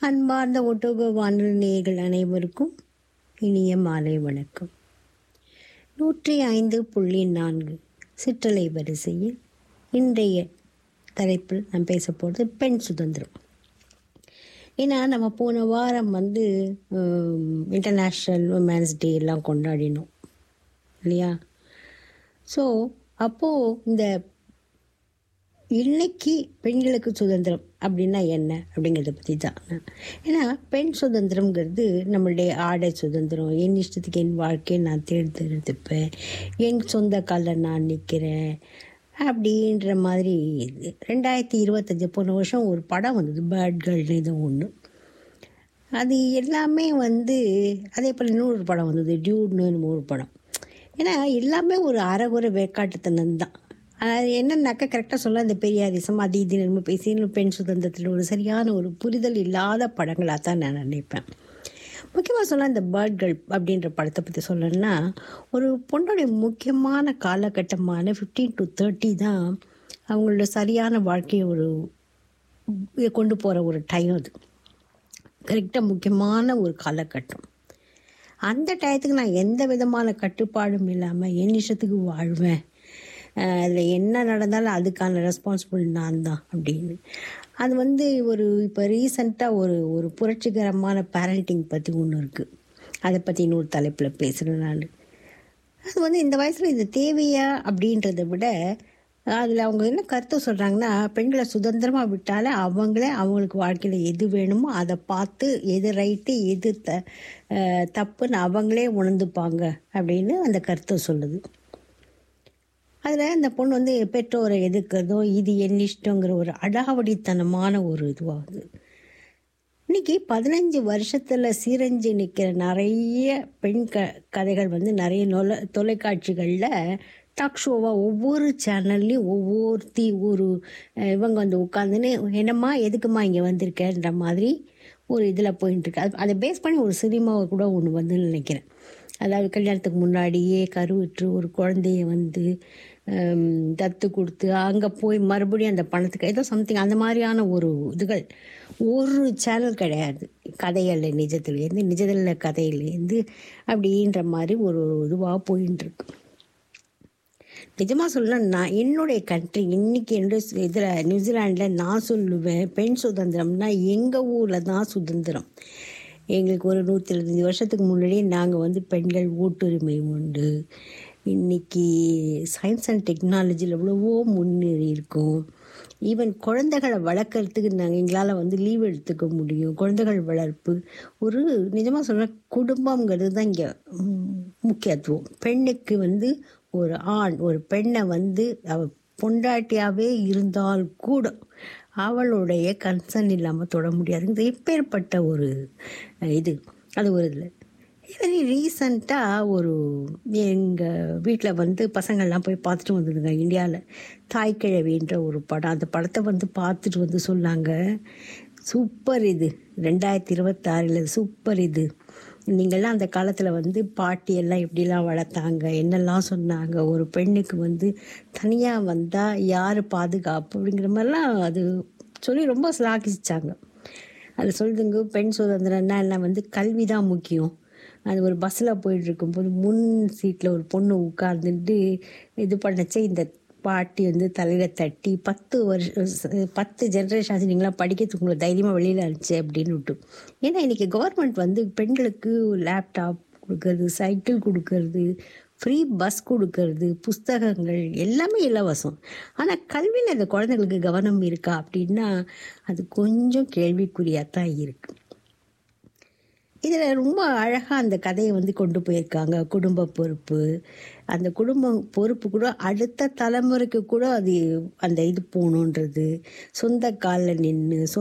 அன்பார்ந்த ஒட்டோகோ வானொலி நேயர்கள் அனைவருக்கும் இனிய மாலை வணக்கம் நூற்றி ஐந்து புள்ளி நான்கு சிற்றலை வரிசையில் இன்றைய தலைப்பில் நான் பேச போகிறது பெண் சுதந்திரம் ஏன்னா நம்ம போன வாரம் வந்து இன்டர்நேஷ்னல் உமன்ஸ் டே எல்லாம் கொண்டாடினோம் இல்லையா ஸோ அப்போது இந்த இன்னைக்கு பெண்களுக்கு சுதந்திரம் அப்படின்னா என்ன அப்படிங்கிறத பற்றி தான் ஏன்னா பெண் சுதந்திரம்ங்கிறது நம்மளுடைய ஆடை சுதந்திரம் என் இஷ்டத்துக்கு என் வாழ்க்கையை நான் தேர்ந்தெடுத்துப்பேன் என் சொந்த காலில் நான் நிற்கிறேன் அப்படின்ற மாதிரி இது ரெண்டாயிரத்தி இருபத்தஞ்சி போன வருஷம் ஒரு படம் வந்தது பேர்ட் கேர்ள்னு இது ஒன்று அது எல்லாமே வந்து அதே போல் இன்னொரு படம் வந்தது டியூட்னு ஒரு படம் ஏன்னா எல்லாமே ஒரு அறகுறை வேக்காட்டுத்தனம் தான் அது என்னன்னாக்கா கரெக்டாக சொல்ல இந்த பெரியாரிசம் அது இது நம்ம பேசி பெண் சுதந்திரத்தில் ஒரு சரியான ஒரு புரிதல் இல்லாத படங்களாக தான் நான் நினைப்பேன் முக்கியமாக சொல்ல இந்த பேர்ட்கள் அப்படின்ற படத்தை பற்றி சொல்லணும்னா ஒரு பொண்ணுடைய முக்கியமான காலகட்டமான ஃபிஃப்டீன் டு தேர்ட்டி தான் அவங்களோட சரியான வாழ்க்கையை ஒரு இதை கொண்டு போகிற ஒரு டைம் அது கரெக்டாக முக்கியமான ஒரு காலகட்டம் அந்த டயத்துக்கு நான் எந்த விதமான கட்டுப்பாடும் இல்லாமல் என் இஷ்டத்துக்கு வாழ்வேன் அதில் என்ன நடந்தாலும் அதுக்கான ரெஸ்பான்சிபிள் நான் தான் அப்படின்னு அது வந்து ஒரு இப்போ ரீசண்டாக ஒரு ஒரு புரட்சிகரமான பேரண்டிங் பற்றி ஒன்று இருக்குது அதை பற்றி இன்னொரு தலைப்பில் பேசுகிறேன் நான் அது வந்து இந்த வயசில் இது தேவையா அப்படின்றத விட அதில் அவங்க என்ன கருத்து சொல்கிறாங்கன்னா பெண்களை சுதந்திரமாக விட்டாலே அவங்களே அவங்களுக்கு வாழ்க்கையில் எது வேணுமோ அதை பார்த்து எது ரைட்டு எது த தப்புன்னு அவங்களே உணர்ந்துப்பாங்க அப்படின்னு அந்த கருத்தை சொல்லுது அதில் அந்த பொண்ணு வந்து பெற்றோரை எதிர்க்கிறதோ இது என் இஷ்டங்கிற ஒரு அடாவடித்தனமான ஒரு இதுவாகுது இன்னைக்கு பதினஞ்சு வருஷத்தில் சீரஞ்சு நிற்கிற நிறைய பெண் க கதைகள் வந்து நிறைய நொல தொலைக்காட்சிகளில் டாக் ஷோவாக ஒவ்வொரு சேனல்லையும் ஒவ்வொருத்தி ஒரு இவங்க வந்து உட்காந்துன்னு என்னம்மா எதுக்குமா இங்கே வந்திருக்கேன்ற மாதிரி ஒரு இதில் போயிட்டுருக்கு அது அதை பேஸ் பண்ணி ஒரு சினிமாவை கூட ஒன்று வந்து நினைக்கிறேன் அதாவது கல்யாணத்துக்கு முன்னாடியே கருவுற்று ஒரு குழந்தைய வந்து தத்து கொடுத்து அங்கே போய் மறுபடியும் அந்த பணத்துக்கு ஏதோ சம்திங் அந்த மாதிரியான ஒரு இதுகள் ஒரு சேனல் கிடையாது கதைகள் நிஜத்துலேருந்து நிஜத்தில் கதையிலேருந்து அப்படின்ற மாதிரி ஒரு இதுவாக போயின்னு இருக்கு நிஜமாக சொல்ல நான் என்னுடைய கண்ட்ரி இன்னைக்கு என்னுடைய இதில் நியூசிலாண்டில் நான் சொல்லுவேன் பெண் சுதந்திரம்னா எங்கள் ஊரில் தான் சுதந்திரம் எங்களுக்கு ஒரு நூற்றி எழுபத்தஞ்சி வருஷத்துக்கு முன்னாடியே நாங்கள் வந்து பெண்கள் ஓட்டுரிமை உண்டு இன்றைக்கி சயின்ஸ் அண்ட் டெக்னாலஜியில் எவ்வளவோ முன்னேறி இருக்கோம் ஈவன் குழந்தைகளை வளர்க்குறதுக்கு நாங்கள் எங்களால் வந்து லீவ் எடுத்துக்க முடியும் குழந்தைகள் வளர்ப்பு ஒரு நிஜமாக சொல்ல குடும்பங்கிறது தான் இங்கே முக்கியத்துவம் பெண்ணுக்கு வந்து ஒரு ஆண் ஒரு பெண்ணை வந்து அவ பொண்டாட்டியாகவே இருந்தால் கூட அவளுடைய கன்சர்ன் இல்லாமல் தொட முடியாது எப்பேற்பட்ட ஒரு இது அது ஒரு இதில் இதே ரீசண்டாக ஒரு எங்கள் வீட்டில் வந்து பசங்கள்லாம் போய் பார்த்துட்டு வந்ததுங்க இந்தியாவில் தாய்க்கிழவின்ற ஒரு படம் அந்த படத்தை வந்து பார்த்துட்டு வந்து சொன்னாங்க சூப்பர் இது ரெண்டாயிரத்தி இருபத்தாறில் சூப்பர் இது நீங்கள்லாம் அந்த காலத்தில் வந்து பாட்டியெல்லாம் எப்படிலாம் வளர்த்தாங்க என்னெல்லாம் சொன்னாங்க ஒரு பெண்ணுக்கு வந்து தனியாக வந்தால் யார் பாதுகாப்பு அப்படிங்கிற மாதிரிலாம் அது சொல்லி ரொம்ப சிலாகிச்சாங்க அது சொல்லுதுங்க பெண் சுதந்திரம்னா என்ன வந்து கல்வி தான் முக்கியம் அது ஒரு பஸ்ஸில் போயிட்டு இருக்கும்போது முன் சீட்டில் ஒரு பொண்ணு உட்கார்ந்துட்டு இது பண்ணச்சே இந்த பாட்டி வந்து தலையில் தட்டி பத்து வருஷம் பத்து ஜென்ரேஷன் ஆச்சு நீங்களாம் படிக்கிறதுக்கு உங்களை தைரியமாக வெளியில் அனுப்பிச்சு அப்படின்னு விட்டு ஏன்னா இன்றைக்கி கவர்மெண்ட் வந்து பெண்களுக்கு லேப்டாப் கொடுக்கறது சைக்கிள் கொடுக்கறது ஃப்ரீ பஸ் கொடுக்கறது புஸ்தகங்கள் எல்லாமே இலவசம் ஆனால் கல்வியில் அந்த குழந்தைங்களுக்கு கவனம் இருக்கா அப்படின்னா அது கொஞ்சம் கேள்விக்குறியாக தான் இருக்குது இதில் ரொம்ப அழகாக அந்த கதையை வந்து கொண்டு போயிருக்காங்க குடும்ப பொறுப்பு அந்த குடும்ப பொறுப்பு கூட அடுத்த தலைமுறைக்கு கூட அது அந்த இது போகணுன்றது சொந்த காலில் நின்று